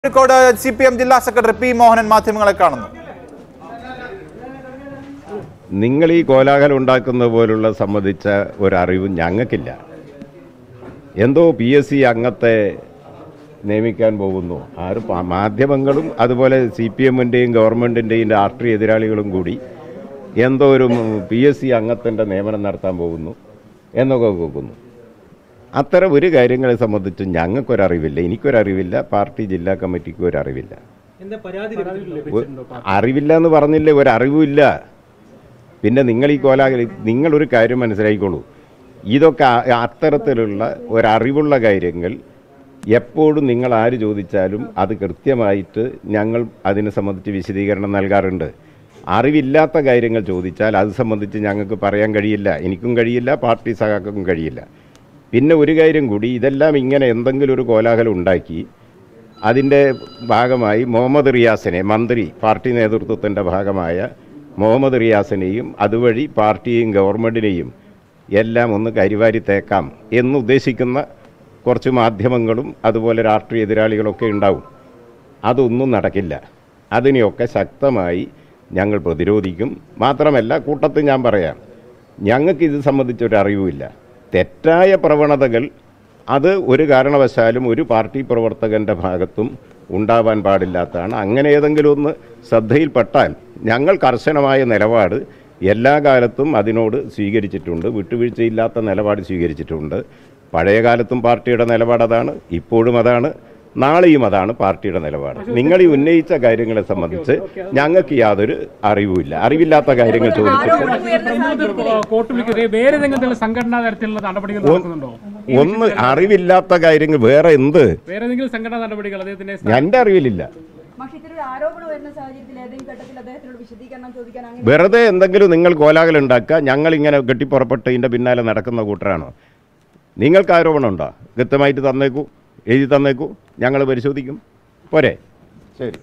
Kozhikode C P M ജില്ലാ secretary P Mohanan മാധ്യമങ്ങളെ കാണുന്നു നിങ്ങൾ ഈ കോലാഹലം ഉണ്ടാക്കുന്ന പോലുള്ള സംബന്ധിച്ച ഒരറിവ് ഞങ്ങൾക്കില്ല എന്തോ പി എസ് സി അംഗത്തെ നിയമിക്കാൻ പോകുന്നു ആരും പ- മാധ്യമങ്ങളും അതുപോലെ സി പി എമ്മിൻ്റെയും ഗവൺമെൻറ്റിൻ്റെയും രാഷ്ട്രീയ എതിരാളികളും കൂടി എന്തോ ഒരു പി എസ് സി അംഗത്തിൻ്റെ നിയമനം നടത്താൻ പോകുന്നു എന്നൊക്കെ കേൾക്കുന്നു അത്തരം ഒരു കാര്യങ്ങളെ സംബന്ധിച്ച് ഞങ്ങൾക്കൊരറിവില്ല എനിക്കൊരറിവില്ല പാർട്ടി ജില്ലാ കമ്മിറ്റിക്കും ഒരറിവില്ല എന്താ പരാതി ലഭിച്ചിട്ടുണ്ടോ അറിവില്ല എന്ന് പറഞ്ഞില്ലേ ഒരറിവുമില്ല പിന്നെ നിങ്ങൾ ഈ കോലാഹലി നിങ്ങളൊരു കാര്യം മനസ്സിലാക്കിക്കോളൂ ഇതൊക്കെ അ- അത്തരത്തിലുള്ള ഒരറിവുള്ള കാര്യങ്ങൾ എപ്പോഴും നിങ്ങൾ ആര് ചോദിച്ചാലും അത് കൃത്യമായിട്ട് ഞങ്ങൾ അതിനെ സംബന്ധിച്ച് വിശദീകരണം നൽകാറുണ്ട് അറിവില്ലാത്ത കാര്യങ്ങൾ ചോദിച്ചാൽ അത് സംബന്ധിച്ച് ഞങ്ങൾക്ക് പറയാൻ കഴിയില്ല എനിക്കും കഴിയില്ല പാർട്ടി സഹാക്കൾക്കും കഴിയില്ല പിന്നെ ഒരു കാര്യം കൂടി ഇതെല്ലാം ഇങ്ങനെ എന്തെങ്കിലും ഒരു കോലാഹലം ഉണ്ടാക്കി അതിൻ്റെ ഭാഗമായി മുഹമ്മദ് റിയാസിനെ മന്ത്രി പാർട്ടി നേതൃത്വത്തിൻ്റെ ഭാഗമായ മുഹമ്മദ് റിയാസിനെയും അതുവഴി പാർട്ടിയെയും ഗവൺമെൻറ്റിനെയും എല്ലാം ഒന്ന് കരിവാരി തേക്കാം എന്നുദ്ദേശിക്കുന്ന കുറച്ച് മാധ്യമങ്ങളും അതുപോലെ രാഷ്ട്രീയ എതിരാളികളൊക്കെ ഉണ്ടാവും അതൊന്നും നടക്കില്ല അതിനെയൊക്കെ ശക്തമായി ഞങ്ങൾ പ്രതിരോധിക്കും മാത്രമല്ല കൂട്ടത്തിൽ ഞാൻ പറയാം ഞങ്ങൾക്ക് ഇത് സംബന്ധിച്ചൊരു അറിവുമില്ല തെറ്റായ പ്രവണതകൾ അത് ഒരു കാരണവശാലും ഒരു പാർട്ടി പ്രവർത്തകൻ്റെ ഭാഗത്തും ഉണ്ടാവാൻ പാടില്ലാത്തതാണ് അങ്ങനെ ഏതെങ്കിലും ഒന്ന് ശ്രദ്ധയിൽപ്പെട്ടാൽ ഞങ്ങൾ കർശനമായ നിലപാട് എല്ലാ കാലത്തും അതിനോട് സ്വീകരിച്ചിട്ടുണ്ട് വിട്ടുവീഴ്ചയില്ലാത്ത നിലപാട് സ്വീകരിച്ചിട്ടുണ്ട് പഴയ കാലത്തും പാർട്ടിയുടെ നിലപാട് അതാണ് ഇപ്പോഴും അതാണ് നാളെയും അതാണ് പാർട്ടിയുടെ നിലപാട് നിങ്ങൾ ഈ ഉന്നയിച്ച കാര്യങ്ങളെ സംബന്ധിച്ച് ഞങ്ങൾക്ക് യാതൊരു അറിവുമില്ല അറിവില്ലാത്ത കാര്യങ്ങൾ ചോദിച്ചിട്ട് കോർട്ട് വിളിക്കുന്നത് വേറെ ഏതെങ്കിലും സംഘടനാ തരത്തിലുള്ള നടപടികൾ നടക്കുന്നുണ്ടോ ഒന്ന് അറിവില്ലാത്ത കാര്യങ്ങൾ വേറെ എന്ത് വേറെ ഏതെങ്കിലും സംഘടനാ നടപടികൾ അദ്ദേഹത്തിന്റെ എൻ്റെ അറിവിലില്ല പക്ഷെ ഇത്തരൊരു ആരോപണം വരുന്ന സാഹചര്യത്തിൽ ഏതെങ്കിലും ഘട്ടത്തിൽ അദ്ദേഹത്തിനോട് വിശദീകരണം ചോദിക്കാൻ അങ്ങനെ വെറുതെ എന്തെങ്കിലും നിങ്ങൾ കോലാഹലം ഉണ്ടാക്കുക ഞങ്ങൾ ഇങ്ങനെ കെട്ടിപ്പുറപ്പെട്ട് ഇതിൻ്റെ പിന്നാലെ നടക്കുന്ന കൂട്ടരാണോ നിങ്ങൾക്ക് ആരോപണമുണ്ടോ കൃത്യമായിട്ട് തന്നേക്കൂ എഴുതി തന്നേക്കൂ ഞങ്ങൾ പരിശോധിക്കും പോരെ ശരി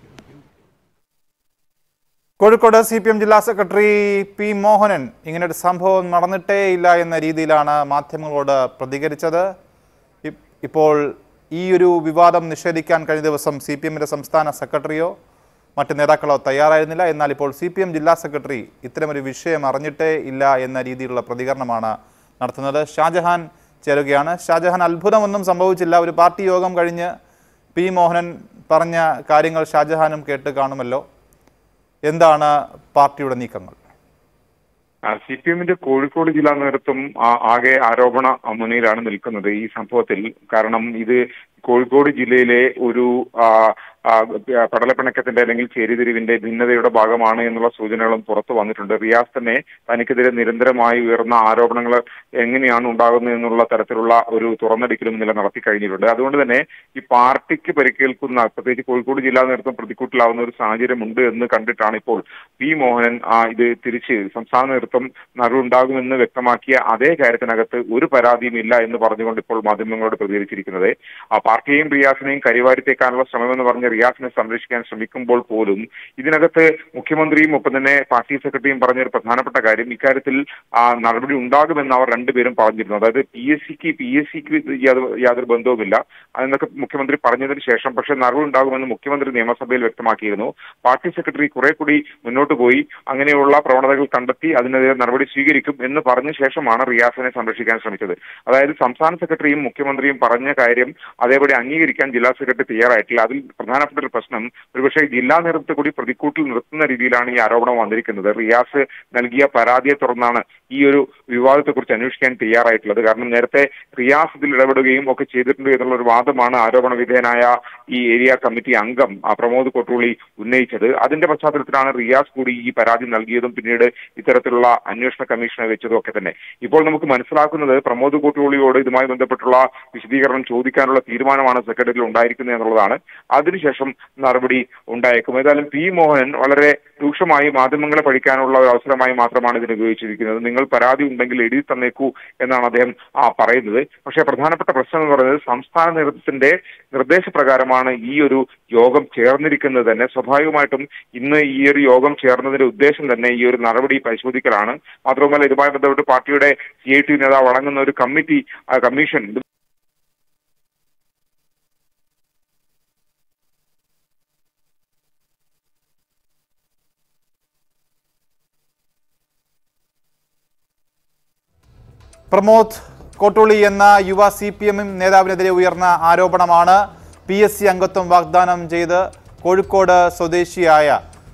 കോഴിക്കോട് സി പി എം ജില്ലാ സെക്രട്ടറി പി മോഹനൻ ഇങ്ങനൊരു സംഭവം നടന്നിട്ടേ ഇല്ല എന്ന രീതിയിലാണ് മാധ്യമങ്ങളോട് പ്രതികരിച്ചത് ഇ- ഇപ്പോൾ ഈ ഒരു വിവാദം നിഷേധിക്കാൻ കഴിഞ്ഞ ദിവസം സി പി എമ്മിൻ്റെ സംസ്ഥാന സെക്രട്ടറിയോ മറ്റ് നേതാക്കളോ തയ്യാറായിരുന്നില്ല എന്നാൽ ഇപ്പോൾ സി പി എം ജില്ലാ സെക്രട്ടറി ഇത്തരമൊരു വിഷയം അറിഞ്ഞിട്ടേ ഇല്ല എന്ന രീതിയിലുള്ള പ്രതികരണമാണ് നടത്തുന്നത് ഷാജഹാൻ ചേരുകയാണ് ഷാജഹാൻ അത്ഭുതമൊന്നും സംഭവിച്ചില്ല ഒരു പാർട്ടി യോഗം കഴിഞ്ഞ് പി മോഹനൻ പറഞ്ഞ കാര്യങ്ങൾ ഷാജഹാനും കേട്ട് കാണുമല്ലോ എന്താണ് പാർട്ടിയുടെ നീക്കങ്ങൾ സി പി എമ്മിന്റെ കോഴിക്കോട് ജില്ലാ നേതൃത്വം ആ- ആകെ ആരോപണ മുനയിലാണ് നിൽക്കുന്നത് ഈ സംഭവത്തിൽ കാരണം ഇത് കോഴിക്കോട് ജില്ലയിലെ ഒരു ആ, ആ, പടലപ്പിണക്കത്തിന്റെ അല്ലെങ്കിൽ ചേരിതിരിവിന്റെ ഭിന്നതയുടെ ഭാഗമാണ് എന്നുള്ള സൂചനകളും പുറത്തു വന്നിട്ടുണ്ട് റിയാസ് തന്നെ തനിക്കെതിരെ നിരന്തരമായി ഉയർന്ന ആരോപണങ്ങൾ എങ്ങനെയാണ് ഉണ്ടാകുന്നത് എന്നുള്ള തരത്തിലുള്ള ഒരു തുറന്നടിക്കലും നില നടത്തി കഴിഞ്ഞിട്ടുണ്ട് അതുകൊണ്ട് തന്നെ ഈ പാർട്ടിക്ക് പരിക്കേൽക്കുന്ന പ്രത്യേകിച്ച് കോഴിക്കോട് ജില്ലാ നേതൃത്വം പ്രതിക്കൂട്ടിലാവുന്ന ഒരു സാഹചര്യമുണ്ട് എന്ന് കണ്ടിട്ടാണ് ഇപ്പോൾ പി മോഹനൻ ആ, ഇത് തിരിച്ച് സംസ്ഥാന നേതൃത്വം നറുണ്ടാകുമെന്ന് വ്യക്തമാക്കിയ അതേ കാര്യത്തിനകത്ത് ഒരു പരാതിയും ഇല്ല എന്ന് പറഞ്ഞുകൊണ്ട് ഇപ്പോൾ മാധ്യമങ്ങളോട് പ്രതികരിച്ചിരിക്കുന്നത് ആ പാർട്ടിയെയും റിയാസിനെയും കരിവാരിത്തേക്കാനുള്ള ശ്രമമെന്ന് പറഞ്ഞ് റിയാസിനെ സംരക്ഷിക്കാൻ ശ്രമിക്കുമ്പോൾ പോലും ഇതിനകത്ത് മുഖ്യമന്ത്രിയും ഒപ്പം തന്നെ പാർട്ടി സെക്രട്ടറിയും പറഞ്ഞ ഒരു പ്രധാനപ്പെട്ട കാര്യം ഇക്കാര്യത്തിൽ ആ നടപടി ഉണ്ടാകുമെന്ന് അവർ രണ്ടുപേരും പറഞ്ഞിരുന്നു അതായത് പി എസ് സിക്ക് പി എസ് സിക്ക് യാതൊരു ബന്ധവുമില്ല അതെന്നൊക്കെ മുഖ്യമന്ത്രി പറഞ്ഞതിന് ശേഷം പക്ഷേ നടപടി ഉണ്ടാകുമെന്ന് മുഖ്യമന്ത്രി നിയമസഭയിൽ വ്യക്തമാക്കിയിരുന്നു പാർട്ടി സെക്രട്ടറി കുറെ കൂടി മുന്നോട്ട് പോയി അങ്ങനെയുള്ള പ്രവണതകൾ കണ്ടെത്തി അതിനെതിരെ നടപടി സ്വീകരിക്കും എന്ന് പറഞ്ഞ ശേഷമാണ് റിയാസിനെ സംരക്ഷിക്കാൻ ശ്രമിച്ചത് അതായത് സംസ്ഥാന സെക്രട്ടറിയും മുഖ്യമന്ത്രിയും പറഞ്ഞ കാര്യം അതേപടി അംഗീകരിക്കാൻ ജില്ലാ സെക്രട്ടറി തയ്യാറായിട്ടില്ല അതിൽ പ്രധാനപ്പെട്ട ഒരു പ്രശ്നം ഒരുപക്ഷെ ജില്ലാ നേതൃത്വത്തെ കൂടി പ്രതിക്കൂട്ടിൽ നിർത്തുന്ന രീതിയിലാണ് ഈ ആരോപണം വന്നിരിക്കുന്നത് റിയാസ് നൽകിയ പരാതിയെ തുടർന്നാണ് ഈ ഒരു വിവാദത്തെക്കുറിച്ച് അന്വേഷിക്കാൻ തയ്യാറായിട്ടുള്ളത് കാരണം നേരത്തെ റിയാസ് ഇതിൽ ഇടപെടുകയും ഒക്കെ ചെയ്തിട്ടുണ്ട് എന്നുള്ള ഒരു വാദമാണ് ആരോപണ വിധേയനായ ഈ ഏരിയ കമ്മിറ്റി അംഗം ആ, പ്രമോദ് കൊട്ടൂളി ഉന്നയിച്ചത് അതിന്റെ പശ്ചാത്തലത്തിലാണ് റിയാസ് കൂടി ഈ പരാതി നൽകിയതും പിന്നീട് ഇത്തരത്തിലുള്ള അന്വേഷണ കമ്മീഷനെ വെച്ചതും ഒക്കെ തന്നെ ഇപ്പോൾ നമുക്ക് മനസ്സിലാക്കുന്നത് പ്രമോദ് കോട്ടൂളിയോട് ഇതുമായി ബന്ധപ്പെട്ടുള്ള വിശദീകരണം ചോദിക്കാനുള്ള തീരുമാനമാണ് സെക്രട്ടറിയിൽ ഉണ്ടായിരിക്കുന്നത് എന്നുള്ളതാണ് അതിനുശേഷം നടപടി ഉണ്ടായേക്കും ഏതായാലും പി മോഹനൻ വളരെ രൂക്ഷമായി മാധ്യമങ്ങളെ പഠിക്കാനുള്ള ഒരു അവസരമായി മാത്രമാണ് ഇതിന് ഉപയോഗിച്ചിരിക്കുന്നത് നിങ്ങൾ പരാതി ഉണ്ടെങ്കിൽ എഴുതി തന്നേക്കൂ എന്നാണ് അദ്ദേഹം ആ പറയുന്നത് പക്ഷേ പ്രധാനപ്പെട്ട പ്രശ്നം എന്ന് പറയുന്നത് സംസ്ഥാന നേതൃത്വത്തിന്റെ നിർദ്ദേശപ്രകാരമാണ് ഈ ഒരു യോഗം ചേർന്നിരിക്കുന്നത് തന്നെ സ്വാഭാവികമായിട്ടും ഇന്ന് ഈ ഒരു യോഗം ചേർന്നതിന്റെ ഉദ്ദേശം തന്നെ ഈ ഒരു നടപടി പരിശോധിക്കലാണ് മാത്രവുമല്ല ഇതുമായി ബന്ധപ്പെട്ട് പാർട്ടിയുടെ സി ഐ ടി നേതാവ് അടങ്ങുന്ന ഒരു കമ്മിറ്റി ആ, കമ്മീഷൻ ഇത് പ്രമോദ് കോട്ടൂളി എന്ന യുവ സി പി എം നേതാവിനെതിരെ ഉയർന്ന ആരോപണമാണ് പി എസ് സി അംഗത്വം വാഗ്ദാനം ചെയ്ത് കോഴിക്കോട് സ്വദേശിയായ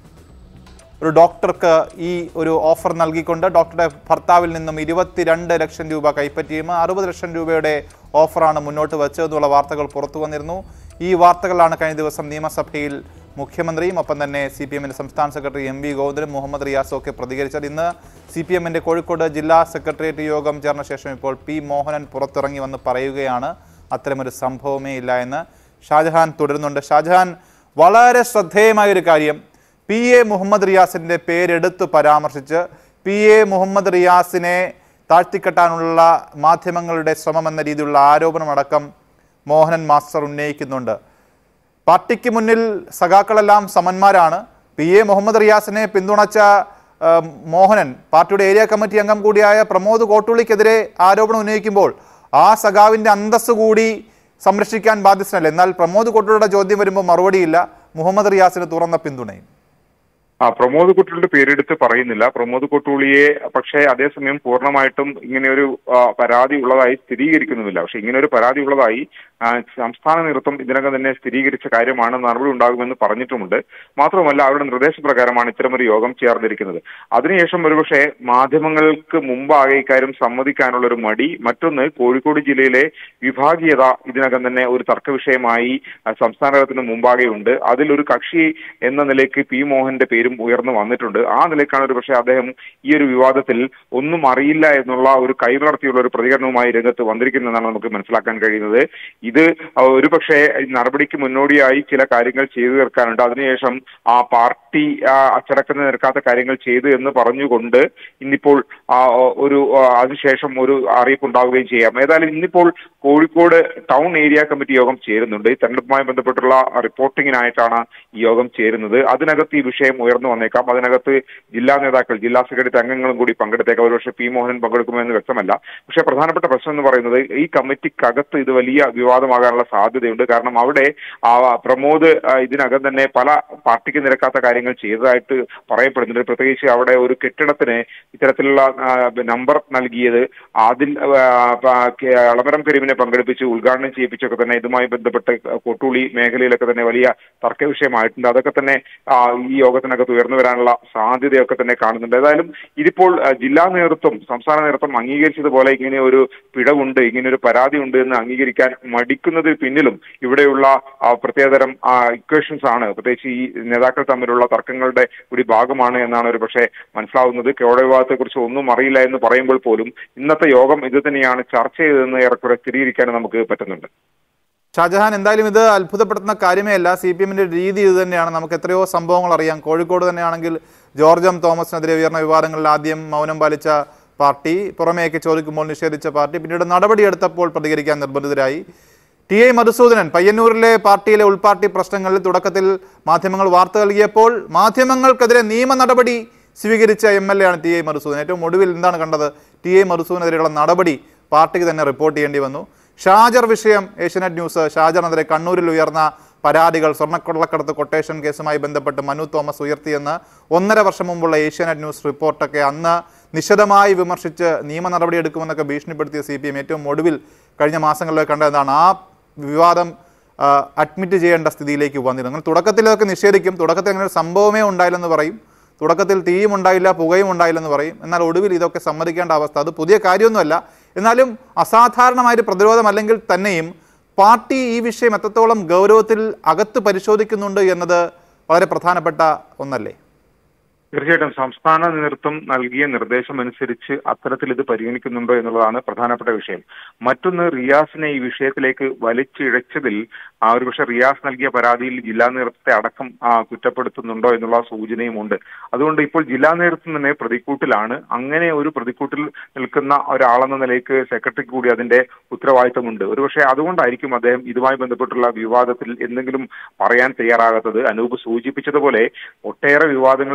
ഒരു ഡോക്ടർക്ക് ഈ ഒരു ഓഫർ നൽകിക്കൊണ്ട് ഡോക്ടറുടെ ഭർത്താവിൽ നിന്നും ഇരുപത്തിരണ്ട് ലക്ഷം രൂപ കൈപ്പറ്റിയും അറുപത് ലക്ഷം രൂപയുടെ ഓഫറാണ് മുന്നോട്ട് വെച്ചതെന്നുള്ള വാർത്തകൾ പുറത്തു വന്നിരുന്നു ഈ വാർത്തകളാണ് കഴിഞ്ഞ ദിവസം നിയമസഭയിൽ മുഖ്യമന്ത്രിയും ഒപ്പം തന്നെ സി പി എമ്മിൻ്റെ സംസ്ഥാന സെക്രട്ടറി എം വി ഗോവിന്ദനും മുഹമ്മദ് റിയാസും ഒക്കെ പ്രതികരിച്ചത് ഇന്ന് സി പി എമ്മിൻ്റെ കോഴിക്കോട് ജില്ലാ സെക്രട്ടേറിയറ്റ് യോഗം ചേർന്ന ശേഷം ഇപ്പോൾ പി മോഹനൻ പുറത്തിറങ്ങി വന്ന് പറയുകയാണ് അത്തരമൊരു സംഭവമേ ഇല്ല എന്ന് ഷാജഹാൻ തുടരുന്നുണ്ട് ഷാജഹാൻ വളരെ ശ്രദ്ധേയമായ ഒരു കാര്യം പി എ മുഹമ്മദ് റിയാസിന്റെ പേരെടുത്ത് പരാമർശിച്ച് പി എ മുഹമ്മദ് റിയാസിനെ താഴ്ത്തിക്കെട്ടാനുള്ള മാധ്യമങ്ങളുടെ ശ്രമം എന്ന രീതിയിലുള്ള ആരോപണമടക്കം മോഹനൻ മാസ്റ്റർ ഉന്നയിക്കുന്നുണ്ട് പാർട്ടിക്ക് മുന്നിൽ സഖാക്കളെല്ലാം സമന്മാരാണ് പി എ മുഹമ്മദ് റിയാസിനെ പിന്തുണച്ച ആ, മോഹനൻ പാർട്ടിയുടെ ഏരിയ കമ്മിറ്റി അംഗം കൂടിയായ പ്രമോദ് കോട്ടൂളിക്കെതിരെ ആരോപണം ഉന്നയിക്കുമ്പോൾ ആ സഖാവിന്റെ അന്തസ് കൂടി സംരക്ഷിക്കാൻ ബാധ്യസ്ഥനല്ല എന്നാൽ പ്രമോദ് കോട്ടൂളിയുടെ ചോദ്യം വരുമ്പോൾ മറുപടിയില്ല മുഹമ്മദ് റിയാസിന് തുറന്ന പിന്തുണയും ആ പ്രമോദ് കുട്ടികളുടെ പേരെടുത്ത് പറയുന്നില്ല പ്രമോദ് കൊട്ടൂളിയെ പക്ഷേ അതേസമയം പൂർണ്ണമായിട്ടും ഇങ്ങനെ ഒരു ആ, പരാതി ഉള്ളതായി സ്ഥിരീകരിക്കുന്നുമില്ല പക്ഷെ ഇങ്ങനെ ഒരു പരാതി ഉള്ളതായി ആ, സംസ്ഥാന നേതൃത്വം ഇതിനകം തന്നെ സ്ഥിരീകരിച്ച കാര്യമാണ് നടപടി ഉണ്ടാകുമെന്ന് പറഞ്ഞിട്ടുമുണ്ട് മാത്രമല്ല അവരുടെ നിർദ്ദേശപ്രകാരമാണ് ഇത്തരമൊരു യോഗം ചേർന്നിരിക്കുന്നത് അതിനുശേഷം ഒരുപക്ഷെ മാധ്യമങ്ങൾക്ക് മുമ്പാകെ ഇക്കാര്യം സമ്മതിക്കാനുള്ള ഒരു മടി മറ്റൊന്ന് കോഴിക്കോട് ജില്ലയിലെ വിഭാഗീയത ഇതിനകം തന്നെ ഒരു തർക്ക വിഷയമായി ആ, സംസ്ഥാന തലത്തിന് മുമ്പാകെ ഉണ്ട് അതിലൊരു കക്ഷി എന്ന നിലയ്ക്ക് പി മോഹന്റെ പേരും ഉയർന്നു വന്നിട്ടുണ്ട് ആ നിലയ്ക്കാണ് ഒരു പക്ഷേ അദ്ദേഹം ഈ ഒരു വിവാദത്തിൽ ഒന്നും അറിയില്ല എന്നുള്ള ഒരു കൈമലർത്തിയുള്ള ഒരു പ്രതികരണവുമായി രംഗത്ത് വന്നിരിക്കുന്നതെന്നാണ് നമുക്ക് മനസ്സിലാക്കാൻ കഴിയുന്നത് ഇത് ആ, ഒരുപക്ഷെ ഈ നടപടിക്ക് മുന്നോടിയായി ചില കാര്യങ്ങൾ ചെയ്തു തീർക്കാനുണ്ട് അതിനുശേഷം ആ പാർട്ടി ആ, അച്ചടക്കത്തിന് നിരക്കാത്ത കാര്യങ്ങൾ ചെയ്തു എന്ന് പറഞ്ഞുകൊണ്ട് ഇന്നിപ്പോൾ ആ, ഒരു ആ, അതിനുശേഷം ഒരു അറിയിപ്പ് ഉണ്ടാവുകയും ചെയ്യാം ഏതായാലും ഇന്നിപ്പോൾ കോഴിക്കോട് ടൗൺ ഏരിയ കമ്മിറ്റി യോഗം ചേരുന്നുണ്ട് ഈ തെരഞ്ഞെടുപ്പുമായി ബന്ധപ്പെട്ടുള്ള റിപ്പോർട്ടിങ്ങിനായിട്ടാണ് ഈ യോഗം ചേരുന്നത് അതിനകത്ത് ഈ വിഷയം ഉയർന്നു വന്നേക്കാം അതിനകത്ത് ജില്ലാ നേതാക്കൾ ജില്ലാ സെക്രട്ടറി അംഗങ്ങളും കൂടി പങ്കെടുത്തേക്കാം ഒരുപക്ഷെ പി മോഹൻ പങ്കെടുക്കുമെന്ന് വ്യക്തമല്ല പക്ഷേ പ്രധാനപ്പെട്ട പ്രശ്നം എന്ന് പറയുന്നത് ഈ കമ്മിറ്റിക്കകത്ത് ഇത് വലിയ വിവാദമാകാനുള്ള സാധ്യതയുണ്ട് കാരണം അവിടെ ആ പ്രമോദ് ആ, ഇതിനകം തന്നെ പല പാർട്ടിക്ക് നിരക്കാത്ത കാര്യങ്ങൾ ചെയ്തതായിട്ട് പറയപ്പെടുന്നുണ്ട് പ്രത്യേകിച്ച് അവിടെ ഒരു കെട്ടിടത്തിന് ഇത്തരത്തിലുള്ള ആ, നമ്പർ നൽകിയത് അതിൽ ആ, പ- കെ- എളമരം കരീമിനെ പങ്കെടുപ്പിച്ച് ഉദ്ഘാടനം ചെയ്യിപ്പിച്ചൊക്കെ തന്നെ ഇതുമായി ബന്ധപ്പെട്ട് കോട്ടൂളി മേഖലയിലൊക്കെ തന്നെ വലിയ തർക്ക വിഷയമായിട്ടുണ്ട് അതൊക്കെ തന്നെ ആ, ഈ യോഗത്തിനകത്ത് ഉയർന്നു വരാനുള്ള സാധ്യതയൊക്കെ തന്നെ കാണുന്നുണ്ട് ഏതായാലും ഇതിപ്പോൾ ആ, ജില്ലാ നേതൃത്വം സംസ്ഥാന നേതൃത്വം അംഗീകരിച്ചതുപോലെ ഇങ്ങനെ ഒരു പിഴവുണ്ട് ഇങ്ങനെ ഒരു പരാതി ഉണ്ട് എന്ന് അംഗീകരിക്കാൻ മടിക്കുന്നതിന് പിന്നിലും ഇവിടെയുള്ള ആ, പ്രത്യേകതരം ഇക്വേഷൻസ് ആണ് പ്രത്യേകിച്ച് ഈ നേതാക്കൾ തമ്മിലുള്ള തർക്കങ്ങളുടെ കൂടി ഭാഗമാണ് എന്നാണ് ഒരു പക്ഷേ മനസ്സിലാവുന്നത് കേരള വിവാദത്തെ കുറിച്ച് ഒന്നും അറിയില്ല എന്ന് പറയുമ്പോൾ പോലും ഇന്നത്തെ യോഗം ഇത് തന്നെയാണ് ചർച്ച ചെയ്തതെന്ന് ഏറെക്കുറെ സ്ഥിരീകരിക്കാൻ നമുക്ക് പറ്റുന്നുണ്ട് ഷാജഹാൻ എന്തായാലും ഇത് അത്ഭുതപ്പെടുത്തുന്ന കാര്യമേ അല്ല സി പി എമ്മിന്റെ രീതി ഇത് തന്നെയാണ് നമുക്ക് എത്രയോ സംഭവങ്ങൾ അറിയാം കോഴിക്കോട് തന്നെയാണെങ്കിൽ ജോർജ് എം തോമസിനെതിരെ ഉയർന്ന വിവാദങ്ങളിൽ ആദ്യം മൗനം പാലിച്ച പാർട്ടി പുറമേക്ക് ചോദിക്കുമ്പോൾ നിഷേധിച്ച പാർട്ടി പിന്നീട് നടപടിയെടുത്തപ്പോൾ പ്രതികരിക്കാൻ നിർബന്ധിതരായി ടി എ മധുസൂദനൻ പയ്യന്നൂരിലെ പാർട്ടിയിലെ ഉൾപാർട്ടി പ്രശ്നങ്ങളിൽ തുടക്കത്തിൽ മാധ്യമങ്ങൾ വാർത്ത നൽകിയപ്പോൾ മാധ്യമങ്ങൾക്കെതിരെ നിയമ നടപടി സ്വീകരിച്ച എം എൽ എ ആണ് ടി എ മധുസൂദനൻ ഏറ്റവും ഒടുവിൽ എന്താണ് കണ്ടത് ടി എ മധുസൂദനെതിരെയുള്ള നടപടി പാർട്ടിക്ക് തന്നെ റിപ്പോർട്ട് ചെയ്യേണ്ടി വന്നു ഷാജർ വിഷയം ഏഷ്യനെറ്റ് ന്യൂസ് ഷാജറിനെതിരെ കണ്ണൂരിൽ ഉയർന്ന പരാതികൾ സ്വർണ്ണക്കൊള്ളക്കടത്ത് കൊട്ടേഷൻ കേസുമായി ബന്ധപ്പെട്ട് മനു തോമസ് ഉയർത്തിയെന്ന് ഒന്നര വർഷം മുമ്പുള്ള ഏഷ്യാനെറ്റ് ന്യൂസ് റിപ്പോർട്ടൊക്കെ അന്ന് നിശിതമായി വിമർശിച്ച് നിയമ നടപടി എടുക്കുമെന്നൊക്കെ ഭീഷണിപ്പെടുത്തിയ സി പി എം ഏറ്റവും ഒടുവിൽ കഴിഞ്ഞ മാസങ്ങളിലൊക്കെ കണ്ടതാണ് ആ വിവാദം ആ, അഡ്മിറ്റ് ചെയ്യേണ്ട സ്ഥിതിയിലേക്ക് വന്നിരുന്നു അങ്ങനെ തുടക്കത്തിലൊക്കെ നിഷേധിക്കും തുടക്കത്തിൽ അങ്ങനെ ഒരു സംഭവമേ ഉണ്ടായില്ലെന്ന് പറയും തുടക്കത്തിൽ തീയും ഉണ്ടായില്ല പുകയും ഉണ്ടായില്ലെന്ന് പറയും എന്നാൽ ഒടുവിൽ ഇതൊക്കെ സമ്മതിക്കേണ്ട അവസ്ഥ അത് പുതിയ കാര്യമൊന്നുമല്ല എന്നാലും അസാധാരണമായൊരു പ്രതിരോധം അല്ലെങ്കിൽ തന്നെയും പാർട്ടി ഈ വിഷയം എത്രത്തോളം ഗൗരവത്തിൽ അകത്ത് പരിശോധിക്കുന്നുണ്ട് എന്നത് വളരെ പ്രധാനപ്പെട്ട ഒന്നല്ലേ തീർച്ചയായിട്ടും സംസ്ഥാന നേതൃത്വം നൽകിയ നിർദ്ദേശം അനുസരിച്ച് അത്തരത്തിൽ ഇത് പരിഗണിക്കുന്നുണ്ടോ എന്നുള്ളതാണ് പ്രധാനപ്പെട്ട വിഷയം മറ്റൊന്ന് റിയാസിനെ ഈ വിഷയത്തിലേക്ക് വലിച്ചിഴച്ചതിൽ ആ ഒരു പക്ഷേ റിയാസ് നൽകിയ പരാതിയിൽ ജില്ലാ നേതൃത്വത്തെ അടക്കം ആ, കുറ്റപ്പെടുത്തുന്നുണ്ടോ എന്നുള്ള സൂചനയും ഉണ്ട് അതുകൊണ്ട് ഇപ്പോൾ ജില്ലാ നേതൃത്വം തന്നെ പ്രതിക്കൂട്ടിലാണ് അങ്ങനെ ഒരു പ്രതിക്കൂട്ടിൽ നിൽക്കുന്ന ഒരാളെന്ന നിലയ്ക്ക് സെക്രട്ടറിക്ക് കൂടി അതിന്റെ ഉത്തരവാദിത്തമുണ്ട് ഒരുപക്ഷെ അതുകൊണ്ടായിരിക്കും അദ്ദേഹം ഇതുമായി ബന്ധപ്പെട്ടുള്ള വിവാദത്തിൽ എന്തെങ്കിലും പറയാൻ തയ്യാറാകാത്തത് അനൂപ് സൂചിപ്പിച്ചതുപോലെ ഒട്ടേറെ വിവാദങ്ങൾ സമീപകാലത്ത്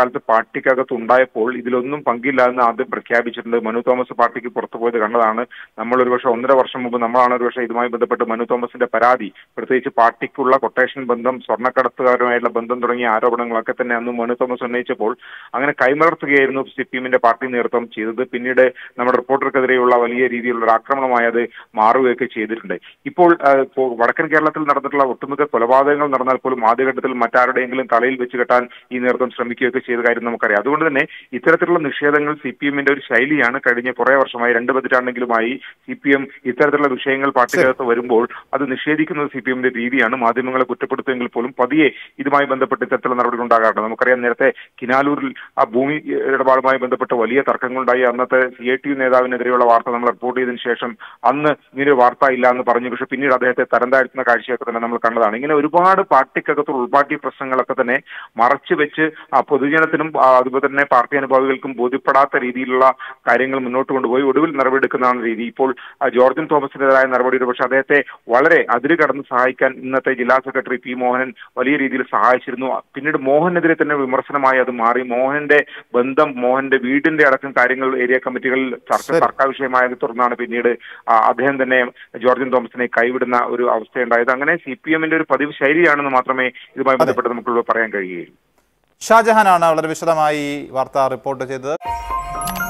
കാലത്ത് പാർട്ടിക്കകത്ത് ഉണ്ടായപ്പോൾ ഇതിലൊന്നും പങ്കില്ല എന്ന് ആദ്യം പ്രഖ്യാപിച്ചിട്ടുണ്ട് മനു തോമസ് പാർട്ടിക്ക് പുറത്തു പോയത് കണ്ടതാണ് നമ്മൾ ഒരുപക്ഷെ ഒന്നര വർഷം മുമ്പ് നമ്മളാണ് ഒരുപക്ഷെ ഇതുമായി ബന്ധപ്പെട്ട് മനു തോമസിന്റെ പരാതി പ്രത്യേകിച്ച് പാർട്ടിക്കുള്ള കൊട്ടേഷൻ ബന്ധം സ്വർണ്ണക്കടത്തുകാരുമായുള്ള ബന്ധം തുടങ്ങിയ ആരോപണങ്ങളൊക്കെ തന്നെ അന്ന് മനു തോമസ് ഉന്നയിച്ചപ്പോൾ അങ്ങനെ കൈമലർത്തുകയായിരുന്നു സി പി എമ്മിന്റെ പാർട്ടി നേതൃത്വം ചെയ്തത് പിന്നീട് നമ്മുടെ റിപ്പോർട്ടർക്കെതിരെയുള്ള വലിയ രീതിയിലുള്ള ഒരു ആക്രമണമായി അത് മാറുകയൊക്കെ ചെയ്തിട്ടുണ്ട് ഇപ്പോൾ ആ, ഇപ്പോൾ വടക്കൻ കേരളത്തിൽ നടന്നിട്ടുള്ള ഒട്ടുമിക്ക കൊലപാതകങ്ങൾ നടന്നാൽ പോലും ആദ്യഘട്ടത്തിൽ മറ്റാരുടെയെങ്കിലും തലയിൽ വെച്ച് കെട്ടാൻ ഈ നേതൃത്വം ശ്രമിക്കുകയൊക്കെ ചെയ്ത കാര്യം നമുക്കറിയാം അതുകൊണ്ട് തന്നെ ഇത്തരത്തിലുള്ള നിഷേധങ്ങൾ സി പി എമ്മിന്റെ ഒരു ശൈലിയാണ് കഴിഞ്ഞ കുറെ വർഷമായി രണ്ട് പതിറ്റാണ്ടെങ്കിലുമായി സി പി എം ഇത്തരത്തിലുള്ള വിഷയങ്ങൾ പാർട്ടിക്കകത്ത് വരുമ്പോൾ അത് നിഷേധിക്കുന്നത് സി പി എമ്മിന്റെ രീതിയാണ് മാധ്യമങ്ങളെ കുറ്റപ്പെടുത്തുമെങ്കിൽ പോലും പതിയെ ഇതുമായി ബന്ധപ്പെട്ട് ഇത്തരത്തിലുള്ള നടപടികൾ ഉണ്ടാകാറുണ്ട് നമുക്കറിയാം നേരത്തെ കിനാലൂരിൽ ആ ഭൂമി ഇടപാടുമായി ബന്ധപ്പെട്ട് വലിയ തർക്കങ്ങളുണ്ടായി അന്നത്തെ സി ഐ ടി യു നേതാവിനെതിരെയുള്ള വാർത്ത നമ്മൾ റിപ്പോർട്ട് ചെയ്തതിനു ശേഷം അന്ന് ഇങ്ങനെ വാർത്ത ഇല്ല എന്ന് പറഞ്ഞു പക്ഷെ പിന്നീട് അദ്ദേഹത്തെ തരം താഴ്ത്തുന്ന കാഴ്ചയൊക്കെ തന്നെ നമ്മൾ കണ്ടതാണ് ഇങ്ങനെ ഒരുപാട് പാർട്ടിക്കകത്തുള്ള ഉൾപാർട്ടി പ്രശ്നങ്ങളൊക്കെ തന്നെ മറച്ചു വെച്ച് ആ പൊതുജനത്തിനും ആ, അതുപോലെ തന്നെ പാർട്ടി അനുഭാവികൾക്കും ബോധ്യപ്പെടാത്ത രീതിയിലുള്ള കാര്യങ്ങൾ മുന്നോട്ട് കൊണ്ടുപോയി ഒടുവിൽ നടപടിയെടുക്കുന്നതാണ് രീതി ഇപ്പോൾ ആ, ജോർജൻ തോമസിന്റേതായ നടപടി പക്ഷേ അദ്ദേഹത്തെ വളരെ അതിര് കടന്ന് സഹായിക്കാൻ ഇന്നത്തെ ജില്ലാ സെക്രട്ടറി പി മോഹനൻ വലിയ രീതിയിൽ സഹായിച്ചിരുന്നു പിന്നീട് മോഹനെതിരെ തന്നെ വിമർശനമായി അത് മാറി മോഹന്റെ ബന്ധം മോഹന്റെ വീടിന്റെ അടക്കം കാര്യങ്ങൾ ഏരിയ കമ്മിറ്റികളിൽ ചർച്ച ശരി. തർക്ക വിഷയമായതിനെ തുടർന്നാണ് പിന്നീട് ആ, അദ്ദേഹം തന്നെ ജോർജൻ തോമസിനെ കൈവിടുന്ന ഒരു അവസ്ഥയുണ്ടായത് അങ്ങനെ സി പി എമ്മിന്റെ ഒരു പതിവ് ശൈലിയാണെന്ന് മാത്രമേ ഇതുമായി ബന്ധപ്പെട്ട് നമുക്ക് പറയാൻ കഴിയുകയുള്ളൂ ഷാജഹാനാണ് വളരെ വിശദമായി ഈ വാർത്ത റിപ്പോർട്ട് ചെയ്തത്